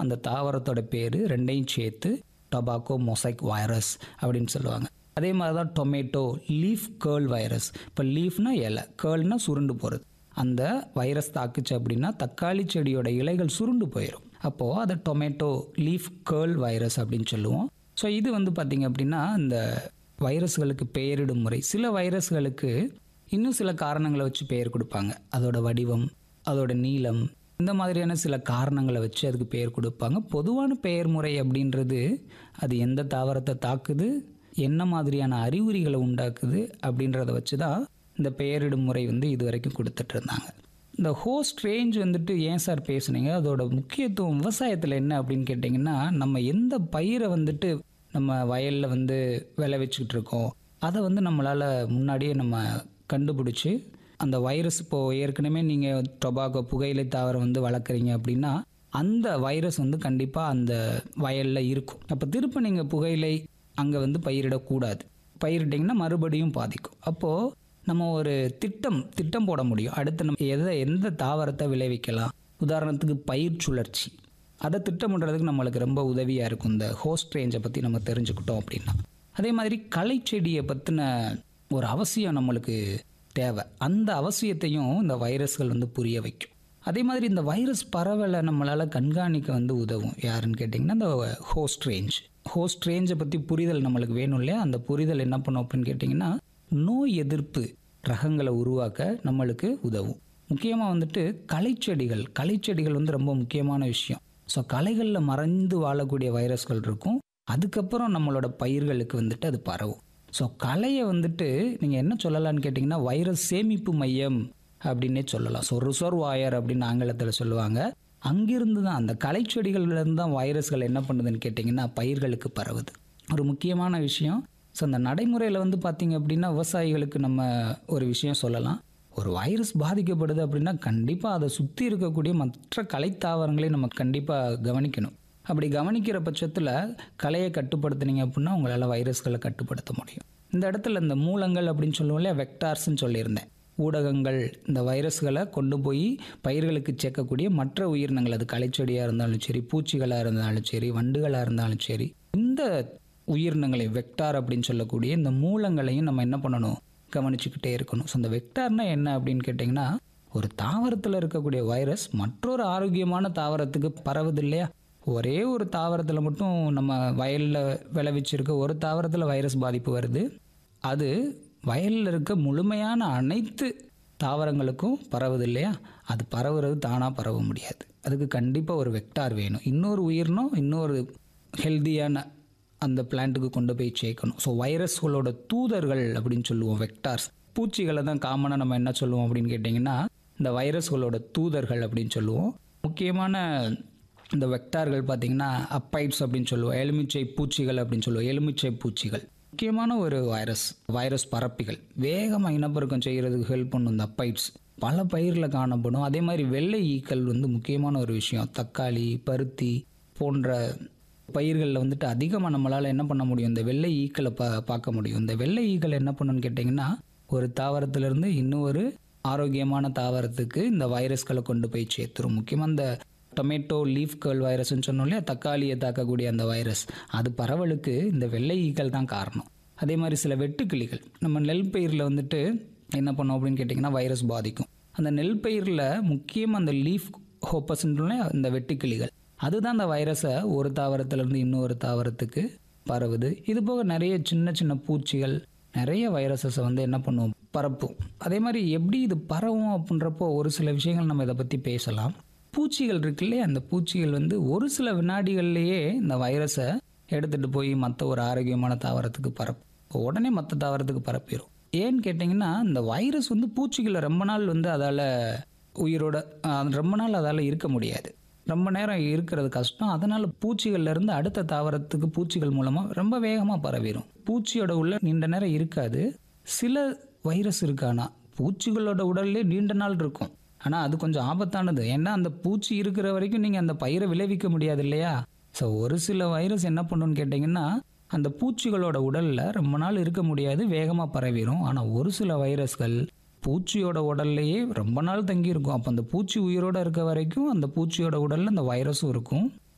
அந்த தாவரத்தோட பேர் ரெண்டையும் சேர்த்து டொபாக்கோ மொசைக் வைரஸ் அப்படின்னு சொல்லுவாங்க அதே மாதிரி தான் டொமேட்டோ லீஃப் கேர்ள் வைரஸ் இப்போ லீஃப்னா இலை கேர்ள்னா சுருண்டு போகிறது அந்த வைரஸ் தாக்குச்சு அப்படின்னா தக்காளி செடியோட இலைகள் சுருண்டு போயிடும் அப்போது அதை டொமேட்டோ லீஃப் கேர்ள் வைரஸ் அப்படின்னு சொல்லுவோம் ஸோ இது வந்து பார்த்திங்க அப்படின்னா இந்த வைரஸ்களுக்கு பெயரிடும் முறை சில வைரஸ்களுக்கு இன்னும் சில காரணங்களை வச்சு பெயர் கொடுப்பாங்க அதோட வடிவம் அதோட நீளம் இந்த மாதிரியான சில காரணங்களை வச்சு அதுக்கு பெயர் கொடுப்பாங்க பொதுவான பெயர் முறை அப்படின்றது அது எந்த தாவரத்தை தாக்குது என்ன மாதிரியான அறிகுறிகளை உண்டாக்குது அப்படின்றத வச்சு தான் இந்த பெயரிடும் முறை வந்து இது வரைக்கும் கொடுத்துட்டு இருந்தாங்க இந்த ஹோஸ்ட் ரேஞ்ச் வந்துட்டு ஏன் சார் பேசுனீங்க அதோட முக்கியத்துவம் விவசாயத்தில் என்ன அப்படின்னு கேட்டிங்கன்னா நம்ம எந்த பயிரை வந்துட்டு நம்ம வயலில் வந்து விளைவிச்சுக்கிட்டு இருக்கோம் அதை வந்து நம்மளால் முன்னாடியே நம்ம கண்டுபிடிச்சி அந்த வைரஸ் இப்போது ஏற்கனவே நீங்கள் டொபாக்கோ புகையிலை தாவரம் வந்து வளர்க்குறீங்க அப்படின்னா அந்த வைரஸ் வந்து கண்டிப்பாக அந்த வயலில் இருக்கும் அப்போ திரும்ப நீங்கள் புகையிலை அங்கே வந்து பயிரிடக்கூடாது பயிரிட்டிங்கன்னா மறுபடியும் பாதிக்கும் அப்போது நம்ம ஒரு திட்டம் திட்டம் போட முடியும் அடுத்து நம்ம எதை எந்த தாவரத்தை விளைவிக்கலாம் உதாரணத்துக்கு பயிர் சுழற்சி அதை திட்டமிடுறதுக்கு நம்மளுக்கு ரொம்ப உதவியாக இருக்கும் இந்த ஹோஸ்ட் ரேஞ்சை பற்றி நம்ம தெரிஞ்சுக்கிட்டோம் அப்படின்னா அதே மாதிரி களை செடியை பற்றின ஒரு அவசியம் நம்மளுக்கு தேவை அந்த அவசியத்தையும் இந்த வைரஸ்கள் வந்து புரிய வைக்கும் அதே மாதிரி இந்த வைரஸ் பரவலை நம்மளால் கண்காணிக்க வந்து உதவும் யாருன்னு கேட்டிங்கன்னா இந்த ஹோஸ்ட் ரேஞ்ச் ஹோஸ்ட் ரேஞ்சை பற்றி புரிதல் நம்மளுக்கு வேணும் இல்லையா அந்த புரிதல் என்ன பண்ணும் அப்படின்னு கேட்டிங்கன்னா நோய் எதிர்ப்பு ரகங்களை உருவாக்க நம்மளுக்கு உதவும் முக்கியமாக வந்துட்டு களைச்செடிகள் களைச்செடிகள் வந்து ரொம்ப முக்கியமான விஷயம் ஸோ களைகளில் மறைந்து வாழக்கூடிய வைரஸ்கள் இருக்கும் அதுக்கப்புறம் நம்மளோட பயிர்களுக்கு வந்துட்டு அது பரவும் ஸோ களையை வந்துட்டு நீங்கள் என்ன சொல்லலாம்னு கேட்டிங்கன்னா வைரஸ் சேமிப்பு மையம் அப்படின்னே சொல்லலாம் ஸோ ரிசர்வ் வாயர் அப்படின்னு ஆங்கிலத்தில் சொல்லுவாங்க அங்கிருந்து தான் அந்த களைச்செடிகள்லேருந்து தான் வைரஸ்கள் என்ன பண்ணுதுன்னு கேட்டிங்கன்னா பயிர்களுக்கு பரவுது ஒரு முக்கியமான விஷயம் ஸோ அந்த நடைமுறையில் வந்து பார்த்திங்க அப்படின்னா விவசாயிகளுக்கு நம்ம ஒரு விஷயம் சொல்லலாம் ஒரு வைரஸ் பாதிக்கப்படுது அப்படின்னா கண்டிப்பாக அதை சுற்றி இருக்கக்கூடிய மற்ற கலைத்தாவரங்களையும் நம்ம கண்டிப்பாக கவனிக்கணும் அப்படி கவனிக்கிற பட்சத்தில் கலையை கட்டுப்படுத்துனீங்க அப்படின்னா உங்களால் வைரஸ்களை கட்டுப்படுத்த முடியும் இந்த இடத்துல இந்த மூலங்கள் அப்படின்னு சொல்லுவோம் இல்லையா வெக்டார்ஸ்ன்னு சொல்லியிருந்தேன் ஊடகங்கள் இந்த வைரஸ்களை கொண்டு போய் பயிர்களுக்கு சேர்க்கக்கூடிய மற்ற உயிரினங்கள் அது களைச்செடியாக இருந்தாலும் சரி பூச்சிகளாக இருந்தாலும் சரி வண்டுகளாக இருந்தாலும் சரி இந்த உயிரினங்களை வெக்டார் அப்படின்னு சொல்லக்கூடிய இந்த மூலங்களையும் நம்ம என்ன பண்ணணும் கவனிச்சுக்கிட்டே இருக்கணும் ஸோ இந்த வெக்டார்னா என்ன அப்படின்னு கேட்டிங்கன்னா ஒரு தாவரத்தில் இருக்கக்கூடிய வைரஸ் மற்றொரு ஆரோக்கியமான தாவரத்துக்கு பரவுது இல்லையா ஒரே ஒரு தாவரத்தில் மட்டும் நம்ம வயலில் விளைவிச்சிருக்க ஒரு தாவரத்தில் வைரஸ் பாதிப்பு வருது அது வயலில் இருக்க முழுமையான அனைத்து தாவரங்களுக்கும் பரவுது இல்லையா அது பரவுறது தானாக பரவ முடியாது அதுக்கு கண்டிப்பாக ஒரு வெக்டார் வேணும் இன்னொரு உயிரினம் இன்னொரு ஹெல்தியான அந்த பிளான்ட்டுக்கு கொண்டு போய் சேர்க்கணும் ஸோ வைரஸ்களோட தூதர்கள் அப்படின்னு சொல்லுவோம் வெக்டார்ஸ் பூச்சிகளை தான் காமனாக நம்ம என்ன சொல்லுவோம் அப்படின்னு கேட்டிங்கன்னா இந்த வைரஸ்களோட தூதர்கள் அப்படின்னு சொல்லுவோம் முக்கியமான இந்த வெக்டார்கள் பார்த்திங்கன்னா அப்பைட்ஸ் அப்படின்னு சொல்லுவோம் எலுமிச்சை பூச்சிகள் அப்படின்னு சொல்லுவோம் எலுமிச்சை பூச்சிகள் முக்கியமான ஒரு வைரஸ் வைரஸ் பரப்பிகள் வேகமாக இனப்பெருக்கம் செய்கிறதுக்கு ஹெல்ப் பண்ணும் இந்த அப்பைட்ஸ் பல பயிரில் காணப்படும் அதே மாதிரி வெள்ளை ஈக்கள் வந்து முக்கியமான ஒரு விஷயம் தக்காளி பருத்தி போன்ற பயிர்களில் வந்துட்டு அதிகமாக நம்மளால் என்ன பண்ண முடியும் இந்த வெள்ளை ஈக்களை பா பார்க்க முடியும் இந்த வெள்ளை ஈக்கள் என்ன பண்ணுன்னு கேட்டிங்கன்னா ஒரு தாவரத்திலிருந்து இன்னொரு ஆரோக்கியமான தாவரத்துக்கு இந்த வைரஸ்களை கொண்டு போய் சேர்த்துரும் முக்கியமாக இந்த டொமேட்டோ லீஃப் கேர்ள் வைரஸ்னு சொன்னோம் இல்லையா தக்காளியை தாக்கக்கூடிய அந்த வைரஸ் அது பரவலுக்கு இந்த வெள்ளை ஈக்கள் தான் காரணம் அதே மாதிரி சில வெட்டுக்கிளிகள் நம்ம நெல் பயிரில் வந்துட்டு என்ன பண்ணோம் அப்படின்னு கேட்டிங்கன்னா வைரஸ் பாதிக்கும் அந்த நெல் பயிரில் முக்கியமாக அந்த லீஃப் ஹோப்பஸ்ன்றோம் இந்த வெட்டுக்கிளிகள் அதுதான் அந்த வைரஸை ஒரு தாவரத்திலேருந்து இன்னொரு தாவரத்துக்கு பரவுது இது போக நிறைய சின்ன சின்ன பூச்சிகள் நிறைய வைரஸஸை வந்து என்ன பண்ணுவோம் பரப்பும் அதே மாதிரி எப்படி இது பரவும் அப்படின்றப்போ ஒரு சில விஷயங்கள் நம்ம இதை பற்றி பேசலாம் பூச்சிகள் இருக்கு இல்லையா அந்த பூச்சிகள் வந்து ஒரு சில வினாடிகள்லேயே இந்த வைரஸை எடுத்துகிட்டு போய் மற்ற ஒரு ஆரோக்கியமான தாவரத்துக்கு பரப்பு உடனே மற்ற தாவரத்துக்கு பரப்பிடும் ஏன்னு கேட்டிங்கன்னா இந்த வைரஸ் வந்து பூச்சிகளை ரொம்ப நாள் வந்து அதால் உயிரோட அஹ், ரொம்ப நாள் அதால் இருக்க முடியாது ரொம்ப நேரம் இருக்கிறது கஷ்டம் அதனால் பூச்சிகள்லேருந்து அடுத்த தாவரத்துக்கு பூச்சிகள் மூலமாக ரொம்ப வேகமாக பரவிடும் பூச்சியோட உள்ள நீண்ட நேரம் இருக்காது சில வைரஸ் இருக்கானா பூச்சிகளோட உடல்லே நீண்ட நாள் இருக்கும் ஆனால் அது கொஞ்சம் ஆபத்தானது ஏன்னா அந்த பூச்சி இருக்கிற வரைக்கும் நீங்கள் அந்த பயிரை விளைவிக்க முடியாது இல்லையா ஸோ ஒரு சில வைரஸ் என்ன பண்ணுன்னு கேட்டிங்கன்னா அந்த பூச்சிகளோட உடலில் ரொம்ப நாள் இருக்க முடியாது வேகமாக பரவிடும் ஆனால் ஒரு சில வைரஸ்கள் பூச்சியோட உடல்லையே ரொம்ப நாள் தங்கி இருக்கும் அப்போ அந்த பூச்சி உயிரோட இருக்க வரைக்கும் அந்த பூச்சியோட உடலில் அந்த வைரஸும் இருக்கும்